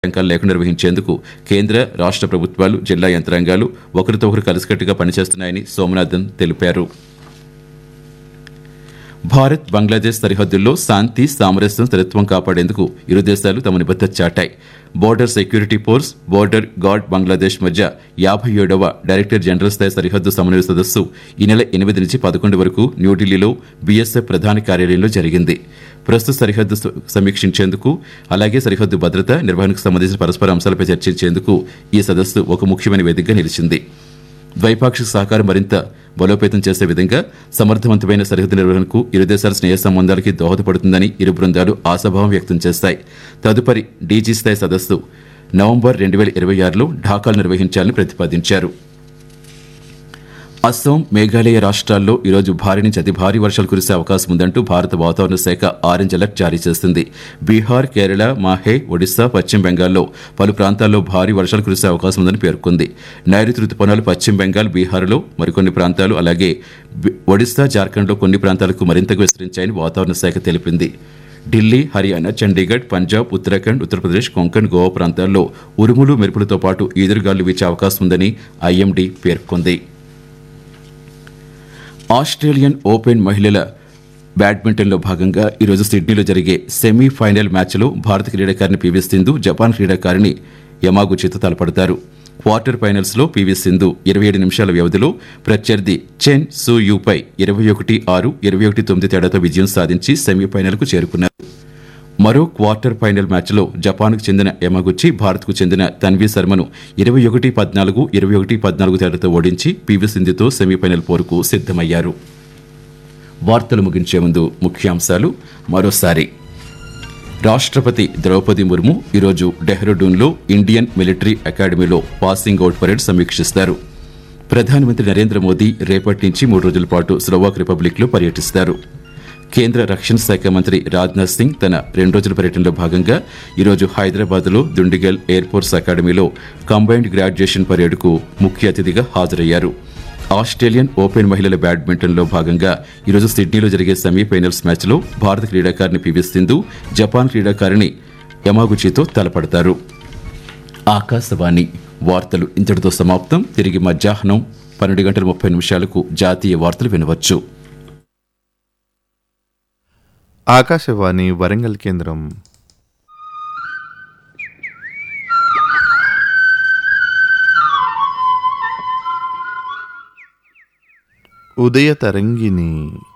యాంకాలు లేకుండా నిర్వహించేందుకు కేంద్ర రాష్ట్ర ప్రభుత్వాలు జిల్లా యంత్రాంగాలు ఒకరితో ఒకరు కలిసికట్టుగా పనిచేస్తున్నాయని సోమనాథన్ తెలిపారు భారత్ బంగ్లాదేశ్ సరిహద్దుల్లో శాంతి సామరస్యం స్థిరత్వం కాపాడేందుకు ఇరు దేశాలు తమ నిబద్ధత చాటాయి border security force border guard Bangladesh మధ్య యాభై ఏడవ డైరెక్టర్ జనరల్ స్థాయి సరిహద్దు సమన్వయ సదస్సు ఈ నెల ఎనిమిది నుంచి పదకొండు వరకు న్యూఢిల్లీలో బీఎస్ఎఫ్ ప్రధాన కార్యాలయంలో జరిగింది ప్రస్తుత సరిహద్దు స- సమీక్షించేందుకు అలాగే సరిహద్దు భద్రత నిర్వహణకు సంబంధించిన పరస్పర అంశాలపై చర్చించేందుకు ఈ సదస్సు ఒక ముఖ్యమైన వేదికగా నిలిచింది ద్వైపాక్షిక సహకారం మరింత బలోపేతం చేసే విధంగా సమర్థవంతమైన సరిహద్దు నిర్వహణకు ఇరు దేశాల స్నేహ సంబంధాలకి దోహదపడుతుందని ఇరు బృందాలు ఆశాభావం వ్యక్తం చేస్తాయి తదుపరి డీజీ స్థాయి సదస్సు నవంబర్ రెండు వేల ఇరవై ఆరులో ఢాకాలో నిర్వహించాలని ప్రతిపాదించారు అస్సాం మేఘాలయ రాష్ట్రాల్లో ఈరోజు భారీ నుంచి అతి భారీ వర్షాలు కురిసే అవకాశం ఉందంటూ భారత వాతావరణ శాఖ ఆరెంజ్ అలర్ట్ జారీ చేసింది బీహార్ కేరళ మాహే ఒడిశా పశ్చిమ బెంగాల్లో పలు ప్రాంతాల్లో భారీ వర్షాలు కురిసే అవకాశం ఉందని పేర్కొంది నైరుతి రుతుపవనాలు పశ్చిమ బెంగాల్ బీహార్లో మరికొన్ని ప్రాంతాలు అలాగే బి- ఒడిశా జార్ఖండ్లో కొన్ని ప్రాంతాలకు మరింతగా విస్తరించాయని వాతావరణ శాఖ తెలిపింది ఢిల్లీ హర్యానా చండీగఢ్ పంజాబ్ ఉత్తరాఖండ్ ఉత్తరప్రదేశ్ కొంకణ్ గోవా ప్రాంతాల్లో ఉరుములు మెరుపులతో పాటు ఈదురుగాలు వీచే అవకాశం ఉందని ఐఎండీ పేర్కొంది ఆస్ట్రేలియన్ ఓపెన్ మహిళల బ్యాడ్మింటన్లో భాగంగా ఈరోజు సిడ్నీలో జరిగే సెమీఫైనల్ మ్యాచ్లో భారత క్రీడాకారిణి పివి సింధు జపాన్ క్రీడాకారిణి యమాగుచితో తలపడతారు క్వార్టర్ ఫైనల్స్లో పివి సింధు ఇరవై ఏడు నిమిషాల వ్యవధిలో ప్రత్యర్థి చెన్ సు యూపై ఇరవై ఒకటి ఆరు ఇరవై ఒకటి తొమ్మిది తేడాతో విజయం సాధించి సెమీఫైనల్కు చేరుకున్నారు మరో క్వార్టర్ ఫైనల్ మ్యాచ్లో జపాన్కు చెందిన యమగుచ్చి భారత్కు చెందిన తన్వీ శర్మను ఇరవై ఒకటి పద్నాలుగు ఇరవై ఒకటి పద్నాలుగు తేడాతో ఓడించి పివి సింధుతో సెమీఫైనల్ పోరుకు సిద్ధమయ్యారు వార్తలు ముగించే ముందు ముఖ్యాంశాలు మరోసారి రాష్ట్రపతి ద్రౌపది ముర్ము ఈరోజు డెహ్రాడూన్లో ఇండియన్ మిలిటరీ అకాడమీలో పాసింగ్ అవుట్ పరేడ్ సమీక్షిస్తారు ప్రధానమంత్రి నరేంద్ర మోదీ రేపటి నుంచి మూడు రోజుల పాటు స్లోవాక్ రిపబ్లిక్లో పర్యటిస్తారు కేంద్ర రక్షణ శాఖ మంత్రి రాజ్నాథ్ సింగ్ తన రెండు రోజుల పర్యటనలో భాగంగా ఈరోజు హైదరాబాద్లో దుండిగల్ ఎయిర్ ఫోర్స్ అకాడమీలో కంబైన్డ్ గ్రాడ్యుయేషన్ పరేడ్కు ముఖ్య అతిథిగా హాజరయ్యారు ఆస్ట్రేలియన్ ఓపెన్ మహిళల బ్యాడ్మింటన్లో భాగంగా ఈరోజు సిడ్నీలో జరిగే సెమీఫైనల్స్ మ్యాచ్లో భారత క్రీడాకారిణి పివి సింధు జపాన్ క్రీడాకారిణి యమాగుచితో తలపడతారు ఆకాశవాణి వార్తలు ఇంతటితో సమాప్తం తిరిగి మధ్యాహ్నం పన్నెండు గంటల ముప్పై నిమిషాలకు జాతీయ వార్తలు వినవచ్చు ఆకాశవాణి వరంగల్ కేంద్రం ఉదయ తరంగిణి